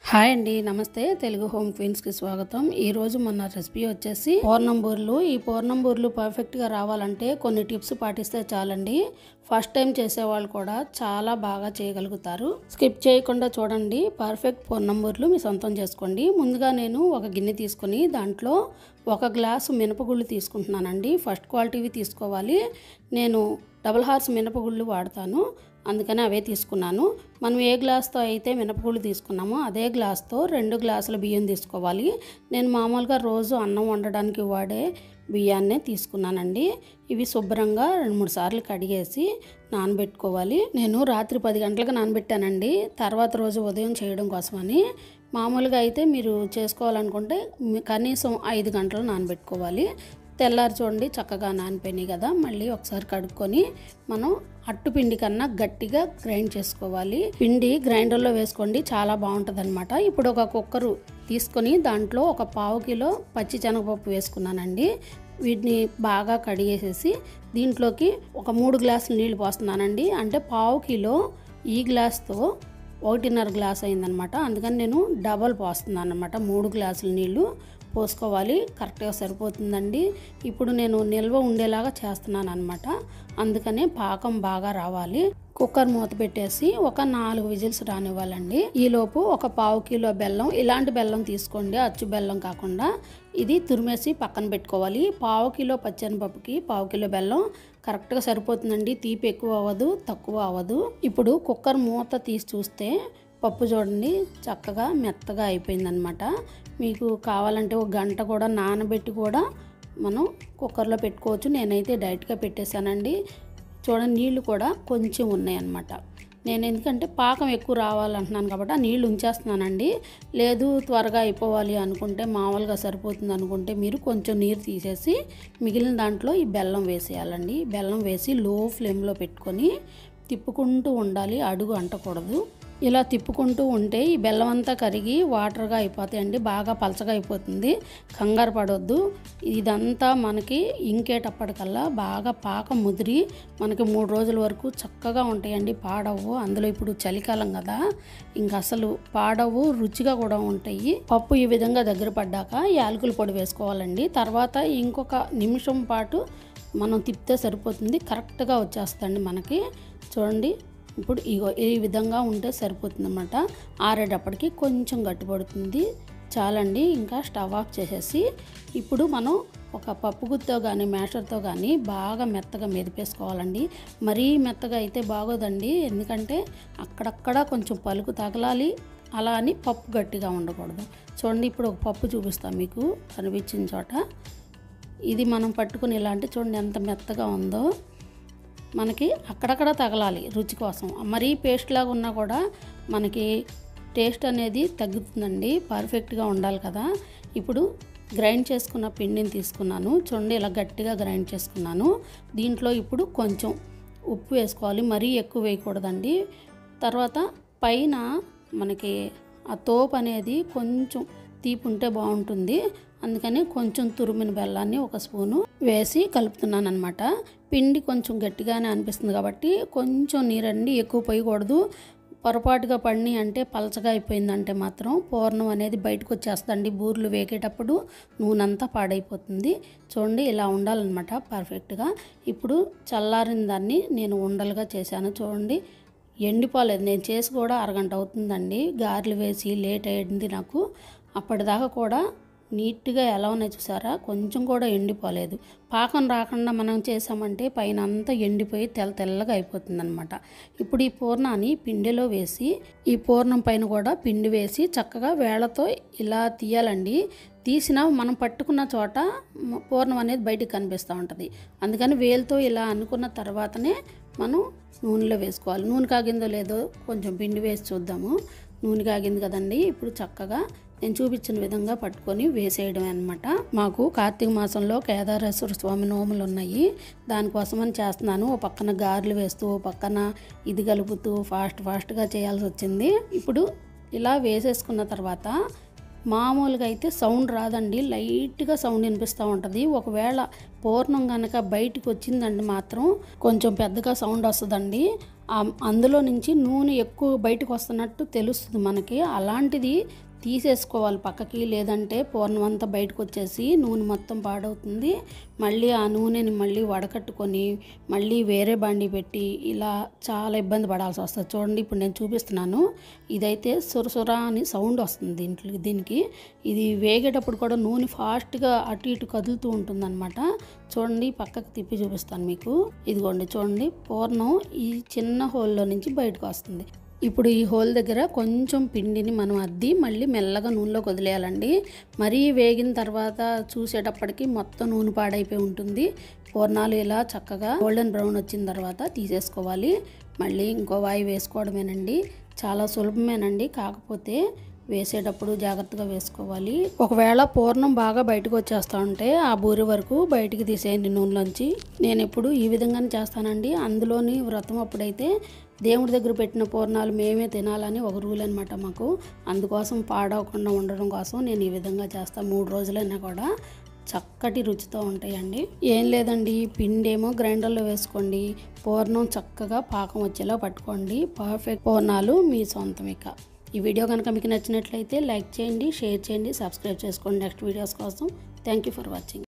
hi అండి నమస్తే Telugu home క్వీన్స్కి స్వాగతం ఈరోజు మన రెసిపీ వచ్చేసి పూర్ణం బూర్లు ఈ పూర్ణం బూర్లు పర్ఫెక్ట్గా రావాలంటే కొన్ని టిప్స్ పాటిస్తే చాలండి ఫస్ట్ టైం చేసేవాళ్ళు కూడా చాలా బాగా చేయగలుగుతారు స్కిప్ చేయకుండా చూడండి పర్ఫెక్ట్ పూర్ణం బూర్లు మీ సొంతం చేసుకోండి ముందుగా నేను ఒక గిన్నె తీసుకొని దాంట్లో ఒక గ్లాసు మినపగుళ్ళు తీసుకుంటున్నానండి ఫస్ట్ క్వాలిటీవి తీసుకోవాలి నేను డబుల్ హార్స్ మినపగుళ్ళు వాడతాను అందుకని అవే తీసుకున్నాను మనం ఏ గ్లాస్తో అయితే మినపగుళ్ళు తీసుకున్నామో అదే గ్లాస్తో రెండు గ్లాసుల బియ్యం తీసుకోవాలి నేను మామూలుగా రోజు అన్నం వండడానికి వాడే బియ్యాన్నే తీసుకున్నానండి ఇవి శుభ్రంగా రెండు మూడు సార్లు కడిగేసి నానబెట్టుకోవాలి నేను రాత్రి పది గంటలకు నానబెట్టానండి తర్వాత రోజు ఉదయం చేయడం కోసమని మామూలుగా అయితే మీరు చేసుకోవాలనుకుంటే మీ- కనీసం ఐదు గంటలు నానబెట్టుకోవాలి తెల్లారి చూడండి చక్కగా నానిపోయినాయి కదా మళ్ళీ ఒకసారి కడుక్కొని మనం అట్టు పిండి కన్నా గట్టిగా గ్రైండ్ చేసుకోవాలి పిండి గ్రైండర్లో వేసుకోండి చాలా బాగుంటుంది అనమాట ఇప్పుడు ఒక కుక్కరు తీసుకొని దాంట్లో ఒక పావు కిలో పచ్చి శనగపప్పు వేసుకున్నానండి వీటిని బాగా కడిగేసేసి దీంట్లోకి ఒక మూడు గ్లాసులు నీళ్లు పోస్తున్నానండి అంటే పావు కిలో ఈ గ్లాస్తో ఒకటిన్నర గ్లాస్ అయిందనమాట అందుకని నేను డబల్ పోస్తున్నాను అనమాట మూడు గ్లాసుల నీళ్లు పోసుకోవాలి కరెక్ట్గా సరిపోతుందండి ఇప్పుడు నేను నిల్వ ఉండేలాగా చేస్తున్నాను అనమాట అందుకనే పాకం బాగా రావాలి కుక్కర్ మూత పెట్టేసి ఒక నాలుగు విజిల్స్ రానివ్వాలండి ఈలోపు ఒక పావు కిలో బెల్లం ఇలాంటి బెల్లం తీసుకోండి అచ్చు బెల్లం కాకుండా ఇది తురిమేసి పక్కన పెట్టుకోవాలి పావు కిలో పచ్చనిపప్పుకి పావు కిలో బెల్లం కరెక్ట్గా సరిపోతుందండి తీపి ఎక్కువ అవ్వదు తక్కువ అవ్వదు ఇప్పుడు కుక్కర్ మూత తీసి చూస్తే పప్పు చూడండి చక్కగా మెత్తగా అయిపోయిందనమాట మీకు కావాలంటే ఒక గంట కూడా నానబెట్టి కూడా మనం కుక్కర్లో పెట్టుకోవచ్చు నేనైతే డైరెక్ట్గా పెట్టేశానండి చూడండి నీళ్ళు కూడా కొంచెం ఉన్నాయన్నమాట నేను ఎందుకంటే పాకం ఎక్కువ రావాలంటున్నాను కాబట్టి ఆ నీళ్ళు ఉంచేస్తున్నానండి లేదు త్వరగా అయిపోవాలి అనుకుంటే మామూలుగా సరిపోతుంది అనుకుంటే మీరు కొంచెం నీరు తీసేసి మిగిలిన దాంట్లో ఈ బెల్లం వేసేయాలండి బెల్లం వేసి లో ఫ్లేమ్లో పెట్టుకొని తిప్పుకుంటూ ఉండాలి అడుగు అంటకూడదు ఇలా తిప్పుకుంటూ ఉంటే ఈ బెల్లం అంతా కరిగి వాటర్గా అయిపోతాయండి బాగా పలచగా అయిపోతుంది కంగారు పడవద్దు ఇదంతా మనకి ఇంకేటప్పటికల్లా బాగా పాకం ముదిరి మనకి మూడు రోజుల వరకు చక్కగా ఉంటాయండి పాడవు అందులో ఇప్పుడు చలికాలం కదా ఇంక అసలు పాడవు రుచిగా కూడా ఉంటాయి పప్పు ఈ విధంగా దగ్గర పడ్డాక యాలకుల పొడి వేసుకోవాలండి తర్వాత ఇంకొక నిమిషం పాటు మనం తిప్పితే సరిపోతుంది కరెక్ట్గా వచ్చేస్తుంది మనకి చూడండి ఇప్పుడు ఇగో ఈ విధంగా ఉంటే సరిపోతుంది అనమాట ఆరేటప్పటికి కొంచెం గట్టిపడుతుంది చాలండి ఇంకా స్టవ్ ఆఫ్ చేసేసి ఇప్పుడు మనం ఒక పప్పు గుత్తో కానీ మ్యాషర్తో కానీ బాగా మెత్తగా మెదిపేసుకోవాలండి మరీ మెత్తగా అయితే బాగోదండి ఎందుకంటే అక్కడక్కడ కొంచెం పలుకు తగలాలి అలా అని పప్పు గట్టిగా ఉండకూడదు చూడండి ఇప్పుడు ఒక పప్పు చూపిస్తాను మీకు కనిపించిన చోట ఇది మనం పట్టుకుని ఇలా అంటే చూడండి ఎంత మెత్తగా ఉందో మనకి అక్కడక్కడ తగలాలి రుచి కోసం మరీ పేస్ట్ లాగా ఉన్నా కూడా మనకి టేస్ట్ అనేది తగ్గుతుందండి పర్ఫెక్ట్గా ఉండాలి కదా ఇప్పుడు గ్రైండ్ చేసుకున్న పిండిని తీసుకున్నాను చూడండి ఇలా గట్టిగా గ్రైండ్ చేసుకున్నాను దీంట్లో ఇప్పుడు కొంచెం ఉప్పు వేసుకోవాలి మరీ ఎక్కువ వేయకూడదండి తర్వాత పైన మనకి ఆ తోపు అనేది కొంచెం తీపి ఉంటే బాగుంటుంది అందుకని కొంచెం తురిమిన బెల్లాన్ని ఒక స్పూను వేసి కలుపుతున్నాను అనమాట పిండి కొంచెం గట్టిగానే అనిపిస్తుంది కాబట్టి కొంచెం నీరండి ఎక్కువ పోయకూడదు పొరపాటుగా పడిని అంటే పలచగా అయిపోయిందంటే మాత్రం పూర్ణం అనేది బయటకు వచ్చేస్తుందండి బూర్లు వేగేటప్పుడు నూనెంతా పాడైపోతుంది చూడండి ఇలా ఉండాలన్నమాట పర్ఫెక్ట్గా ఇప్పుడు చల్లారిన దాన్ని నేను ఉండలుగా చేశాను చూడండి ఎండిపోలేదు నేను చేసి కూడా అరగంట అవుతుందండి గారెలు వేసి లేట్ అయ్యింది నాకు అప్పటిదాకా కూడా నీట్గా ఎలా ఉన్నాయి చూసారా కొంచెం కూడా ఎండిపోలేదు పాకం రాకుండా మనం చేసామంటే పైన అంతా ఎండిపోయి తెల్ల తెల్లగా అయిపోతుంది అనమాట ఇప్పుడు ఈ పూర్ణాన్ని పిండిలో వేసి ఈ పూర్ణం పైన కూడా పిండి వేసి చక్కగా వేళ్ళతో ఇలా తీయాలండి తీసిన మనం పట్టుకున్న చోట మ- పూర్ణం అనేది బయటికి కనిపిస్తూ ఉంటుంది అందుకని వేలుతో ఇలా అనుకున్న తర్వాతనే మనం నూనెలో వేసుకోవాలి నూనె కాగిందో లేదో కొంచెం పిండి వేసి చూద్దాము నూనె కాగింది కదండి ఇప్పుడు చక్కగా నేను చూపించిన విధంగా పట్టుకొని వేసేయడమే అనమాట మాకు కార్తీక మాసంలో కేదారేశ్వర స్వామి నోములు ఉన్నాయి దానికోసమని చేస్తున్నాను ఓ పక్కన గారెలు వేస్తూ ఓ పక్కన ఇది కలుపుతూ ఫాస్ట్ ఫాస్ట్గా చేయాల్సి వచ్చింది ఇప్పుడు ఇలా వేసేసుకున్న తర్వాత మామూలుగా అయితే సౌండ్ రాదండి లైట్గా సౌండ్ వినిపిస్తూ ఉంటుంది ఒకవేళ పూర్ణం కనుక బయటికి వచ్చిందండి మాత్రం కొంచెం పెద్దగా సౌండ్ వస్తుందండి ఆ- అందులో నుంచి నూనె ఎక్కువ బయటకు వస్తున్నట్టు తెలుస్తుంది మనకి అలాంటిది తీసేసుకోవాలి పక్కకి లేదంటే పూర్ణం అంతా బయటకు వచ్చేసి నూనె మొత్తం పాడవుతుంది మళ్ళీ ఆ నూనెని మళ్ళీ వడకట్టుకొని మళ్ళీ వేరే బండి పెట్టి ఇలా చాలా ఇబ్బంది పడాల్సి వస్తుంది చూడండి ఇప్పుడు నేను చూపిస్తున్నాను ఇదైతే సురసుర అని సౌండ్ వస్తుంది దీంట్లో దీనికి ఇది వేగేటప్పుడు కూడా నూనె ఫాస్ట్గా అటు ఇటు కదులుతూ ఉంటుందన్నమాట చూడండి పక్కకు తిప్పి చూపిస్తాను మీకు ఇదిగోండి చూడండి పూర్ణం ఈ చిన్న హోల్లో నుంచి బయటకు వస్తుంది ఇప్పుడు ఈ హోల్ దగ్గర కొంచెం పిండిని మనం అద్ది మళ్ళీ మెల్లగా నూనెలోకి వదిలేయాలండి మరీ వేగిన తర్వాత చూసేటప్పటికి మొత్తం నూనె పాడైపోయి ఉంటుంది పూర్ణాలు ఇలా చక్కగా గోల్డెన్ బ్రౌన్ వచ్చిన తర్వాత తీసేసుకోవాలి మళ్ళీ ఇంకో వాయి వేసుకోవడమేనండి చాలా సులభమేనండి కాకపోతే వేసేటప్పుడు జాగ్రత్తగా వేసుకోవాలి ఒకవేళ పూర్ణం బాగా బయటకు వచ్చేస్తా ఉంటే ఆ బూరి వరకు బయటికి తీసేయండి నూనెలోంచి నేను ఎప్పుడు ఈ విధంగానే చేస్తానండి అందులోని వ్రతం అప్పుడైతే దేవుడి దగ్గర పెట్టిన పూర్ణాలు మేమే తినాలని ఒక రూల్ అనమాట మాకు అందుకోసం పాడవకుండా ఉండడం కోసం నేను ఈ విధంగా చేస్తాను మూడు రోజులైనా కూడా చక్కటి రుచితో ఉంటాయండి ఏం లేదండి పిండి ఏమో గ్రైండర్లో వేసుకోండి పూర్ణం చక్కగా పాకం వచ్చేలా పట్టుకోండి పర్ఫెక్ట్ పూర్ణాలు మీ సొంతం ఇక ఈ వీడియో కనుక మీకు నచ్చినట్లయితే లైక్ చేయండి షేర్ చేయండి సబ్స్క్రైబ్ చేసుకోండి నెక్స్ట్ వీడియోస్ కోసం థ్యాంక్ యూ ఫర్ వాచింగ్